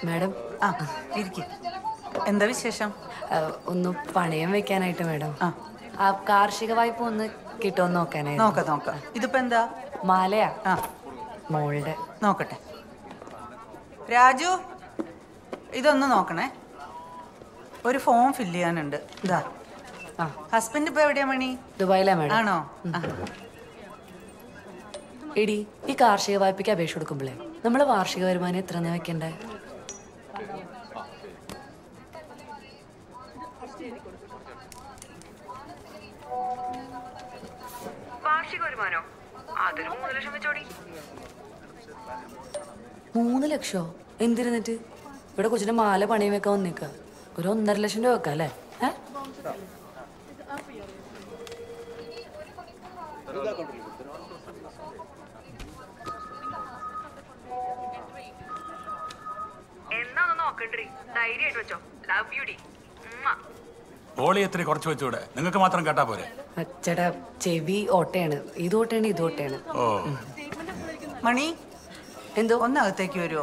Madam ആ ഇരിക്ക എന്താ വിശേഷം ആ, ഒന്ന് പണയം വെക്കാനായിട്ട് മാഡം ആ. ആ കാർഷിക വായ്പ ഒന്ന് കിട്ടുമെന്ന് നോക്കാനായിരുന്നു നോക്കാം നോക്കാം ഇതിപ്പോ എന്താ മാലയാ ആ മോളുടെ നോക്കട്ടെ രാജു ഇതൊന്ന് നോക്കണേ ഒരു ഫോം ഫില്ല് ചെയ്യാനുണ്ട് ഇതാ ആ ഹസ്ബൻഡ് ഇപ്പൊ എവിടെയാ മണി ദുബായിലാ മാഡം ആണോ ആ. എടി ഈ കാർഷിക വായ്പയ്ക്ക് അപേക്ഷ കൊടുക്കുമ്പോഴേ നമ്മൾ വാർഷിക വരുമാനം എത്ര വെക്കണ്ടേ വാർഷിക വരുമാനോ അതൊരു മൂന്ന് ലക്ഷം വെച്ചോടി മൂന്ന് ലക്ഷോ എന്തിരുന്നിട്ട് ഇവിടെ കൊച്ചിന്റെ മാല പണയം വെക്കാൻ വന്നേക്ക ഒരു ഒന്നര ലക്ഷം രൂപ വെക്കാം അല്ലേ ഏ എന്നാ ഒന്ന് നോക്കണ്ടേ ധൈര്യമായിട്ട് വെച്ചോ ലവ് യു ഡി ഓളി എത്ര കുറച്ച് വെച്ചൂടെ നിങ്ങൾക്ക് മാത്രം കേട്ടാ പോരെ ചേട്ടാ ചെവി ഓട്ടയാണ് ഇത് ഓട്ടയാണ് ഇത് ഓട്ടയാണ് ഓ മണി എന്തോ ഒന്ന് അകത്തേക്ക് വരുമോ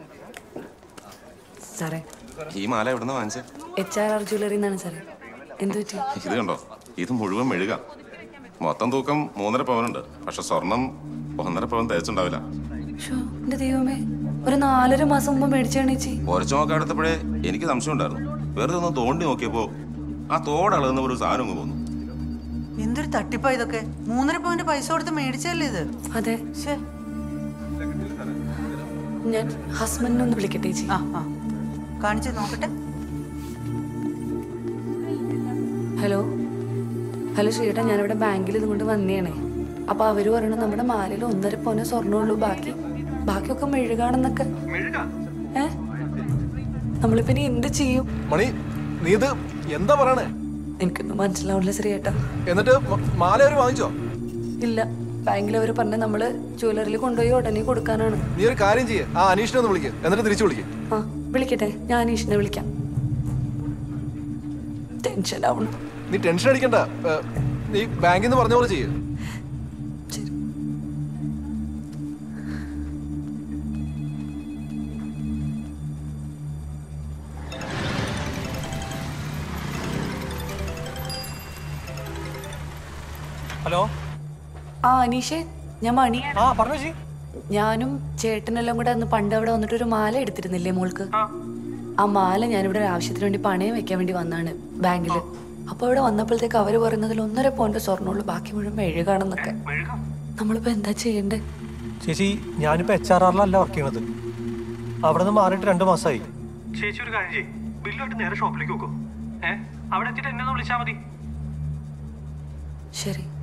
സാറേ ഈ മാല എവിടുന്ന വാങ്ങിച്ചേ എച്ച് ആർ ആർ ജ്വല്ലറി എന്നാണ് സാറേ എന്ത് പറ്റി ഇത് കണ്ടോ ഇത് മുഴുവൻ മെഴുക മൊത്തം തൂക്കം മൂന്നര പവനുണ്ട് പക്ഷെ സ്വർണം ഒന്നര പവൻ തേച്ചുണ്ടാവില്ല ഷോ എന്റെ ദൈവമേ ഒരു നാലര മാസം മുമ്പ് മേടിച്ചാണ് ചേച്ചി ഉരച്ചു നോക്കാൻ എടുത്തപ്പോഴേ എനിക്ക് സംശയം ഉണ്ടായിരുന്നു വെറുതെ ഒന്ന് തോണ്ടി നോക്കിയപ്പോ ആ തോടളകുന്ന ഒരു സാധനം അങ്ങ് പോന്നു എന്തൊരു തട്ടിപ്പാ ഇതൊക്കെ മൂന്നര പോയിന്റ് പൈസ കൊടുത്ത് മേടിച്ചല്ലേ ഇത് അതെ ശ്ശേ. ഞാൻ ഹസ്ബൻഡിനെ ഒന്ന് വിളിക്കട്ടെ ചേച്ചി ആ ആ കാണിച്ച് നോക്കട്ടെ ഹലോ ഹലോ ശ്രീയേട്ടാ ഞാനിവിടെ ബാങ്കിൽ ഇതുകൊണ്ട് വന്നേണേ അപ്പൊ അവര് പറയണത് നമ്മുടെ മാലയിൽ ഒന്നര പോനെ സ്വർണ്ണമുള്ളൂ ബാക്കി ബാക്കിയൊക്കെ മെഴുകാണെന്നൊക്കെ ഏ നമ്മളിപ്പോ ഇനി എന്ത് ചെയ്യും മണി നീ ഇത് എന്താ പറയണേ എനിക്കൊന്നും മനസ്സിലാവില്ല ശ്രീയേട്ടാ എന്നിട്ട് മ- മാല അവര് വാങ്ങിച്ചോ ഇല്ല ബാങ്കിൽ അവർ പറഞ്ഞ നമ്മള് ജ്വല്ലറിയിൽ കൊണ്ടുപോയി ഉടനെ കൊടുക്കാനാണ് നീ ഒരു കാര്യം ചെയ്യേ ആ അനീഷിനെ ഒന്ന് വിളിക്ക് എന്നിട്ട് തിരിച്ചു വിളിക്ക് ആ വിളിക്കട്ടെ ഞാൻ അനീഷിനെ വിളിക്കാം ടെൻഷൻ ആവണം നീ ടെൻഷൻ അടിക്കണ്ട ഏ, നീ ബാങ്കിൽ നിന്ന് പറഞ്ഞ പോലെ ചെയ്യ് ശരി ഹലോ ആ അനീഷേ ഞാൻ മണി ആ പറഞ്ഞു ചേച്ചി ഞാനും ചേട്ടനെല്ലാം കൂടെ അന്ന് പണ്ട് അവിടെ വന്നിട്ട് ഒരു മാല എടുത്തിരുന്നില്ലേ മോൾക്ക് ആ മാല ഞാനിവിടെ ഒരു ആവശ്യത്തിന് വേണ്ടി പണയം വെക്കാൻ വേണ്ടി വന്നാണ് ബാങ്കിൽ അപ്പൊ ഇവിടെ വന്നപ്പോഴത്തേക്ക് അവര് പറയുന്നതിൽ ഒന്നര പോയിന്റ് സ്വർണ്ണമുള്ളൂ ബാക്കി മുഴുവൻ മെഴുകാണെന്നൊക്കെ നമ്മളിപ്പോ എന്താ ചെയ്യണ്ടേ ചേച്ചി ഞാനിപ്പോ എച്ച് ആർ ആറിലല്ല വർക്ക് ചെയ്യണത് അവിടെ നിന്ന് മാറിയിട്ട് രണ്ട് മാസമായി ചേച്ചി ഒരു കാര്യം ചെയ്യ് ബില്ലുമായിട്ട് നേരെ ഷോപ്പിലേക്ക് നോക്കൂ ഏ അവിടെ എത്തിയിട്ട് എന്നെ ഒന്ന് വിളിച്ചാൽ മതി ശരി